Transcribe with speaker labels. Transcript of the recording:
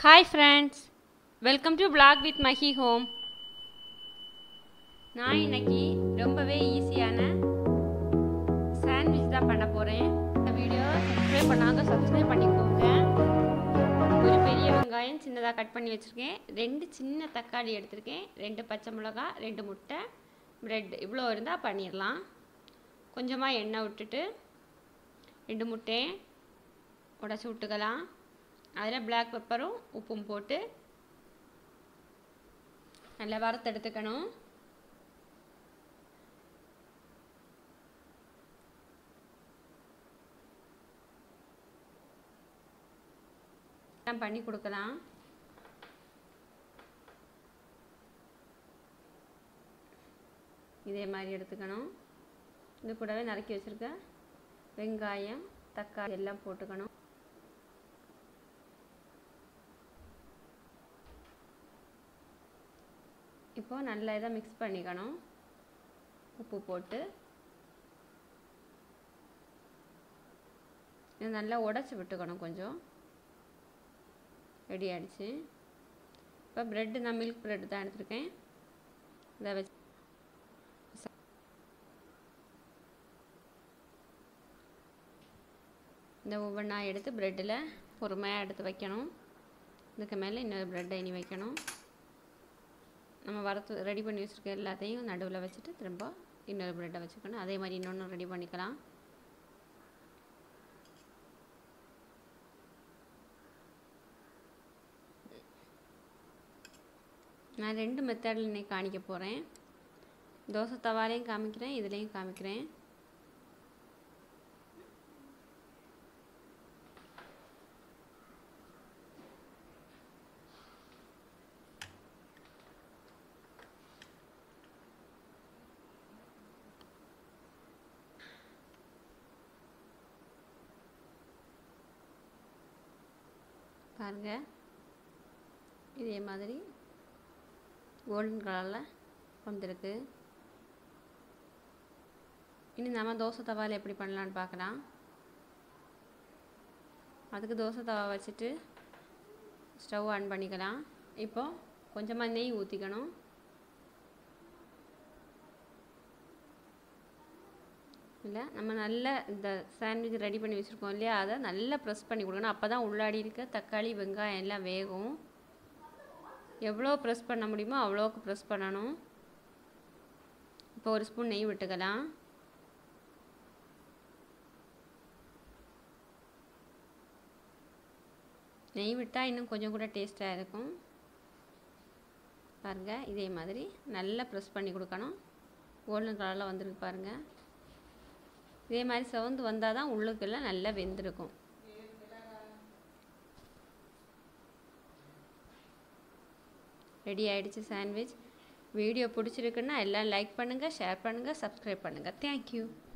Speaker 1: hi friends welcome to vlog with Mahi home நான் இன்னைக்கு ரொம்பவே ஈஸியான சாண்ட்விச் தான் பண்ண போகிறேன் இந்த வீடியோ சப்ஸ்கிரைப் பண்ணாங்க சப்ஸ்கிரைப் பண்ணிக்கோங்க ஒரு பெரிய வெங்காயம் சின்னதாக கட் பண்ணி வச்சுருக்கேன் ரெண்டு சின்ன தக்காளி எடுத்திருக்கேன் ரெண்டு பச்சை மிளகா ரெண்டு முட்டை ப்ரெட் இவ்வளோ இருந்தால் பண்ணிடலாம் கொஞ்சமாக எண்ணெய் விட்டுட்டு ரெண்டு முட்டையை உடச்சி விட்டுக்கலாம் அதில் பிளாக் பெப்பரும் உப்பும் போட்டு நல்லா வறுத்தெடுத்துக்கணும் எல்லாம் பண்ணி கொடுக்கலாம் இதே மாதிரி எடுத்துக்கணும் இது கூடவே நறுக்கி வச்சுருக்க வெங்காயம் தக்காளி எல்லாம் போட்டுக்கணும் இப்போ நல்லா இதை மிக்ஸ் பண்ணிக்கணும் உப்பு போட்டு இதை நல்லா உடச்சி விட்டுக்கணும் கொஞ்சம் ரெடி ஆகிடுச்சு இப்போ ப்ரெட்டு நான் மில்க் ப்ரெட்டு தான் எடுத்திருக்கேன் இதை வச்சு இந்த ஒவ்வொன்றா எடுத்து ப்ரெட்டில் பொறுமையாக எடுத்து வைக்கணும் இதுக்கு மேலே இன்னொரு ப்ரெட்டை இனி வைக்கணும் நம்ம வறுத்து ரெடி பண்ணி வச்சுருக்க எல்லாத்தையும் நடுவில் வச்சுட்டு திரும்ப இன்னொரு ப்ரெட்டை வச்சுக்கணும் அதே மாதிரி இன்னொன்று ரெடி பண்ணிக்கலாம் நான் ரெண்டு மெத்தடில் இன்னைக்கு காணிக்க போகிறேன் தோசை தவாலையும் காமிக்கிறேன் இதுலேயும் காமிக்கிறேன் பாருங்க இதே மாதிரி கோல்டன் கலரில் வந்திருக்கு இனி நம்ம தோசை தவாவில் எப்படி பண்ணலான்னு பார்க்கலாம் அதுக்கு தோசை தவா வச்சுட்டு ஸ்டவ் ஆன் பண்ணிக்கலாம் இப்போ கொஞ்சமாக நெய் ஊற்றிக்கணும் இல்லை நம்ம நல்ல இந்த சாண்ட்விச் ரெடி பண்ணி வச்சுருக்கோம் இல்லையா அதை நல்லா ப்ரெஸ் பண்ணி கொடுக்கணும் அப்போ தான் உள்ளாடி இருக்க தக்காளி வெங்காயம் எல்லாம் வேகும் எவ்வளோ ப்ரெஸ் பண்ண முடியுமோ அவ்வளோக்கு ப்ரெஸ் பண்ணணும் இப்போ ஒரு ஸ்பூன் நெய் விட்டுக்கலாம் நெய் விட்டால் இன்னும் கொஞ்சம் கூட டேஸ்ட்டாக இருக்கும் பாருங்கள் இதே மாதிரி நல்லா ப்ரெஸ் பண்ணி கொடுக்கணும் கோல்டன் கலரில் வந்துருக்கு பாருங்கள் இதே மாதிரி சவுந்து வந்தால் தான் உள்ளுக்கெல்லாம் நல்லா வெந்திருக்கும் ரெடி ஆகிடுச்சு சாண்ட்விச் வீடியோ பிடிச்சிருக்குன்னா எல்லாம் லைக் பண்ணுங்கள் ஷேர் பண்ணுங்கள் சப்ஸ்கிரைப் பண்ணுங்கள் தேங்க்யூ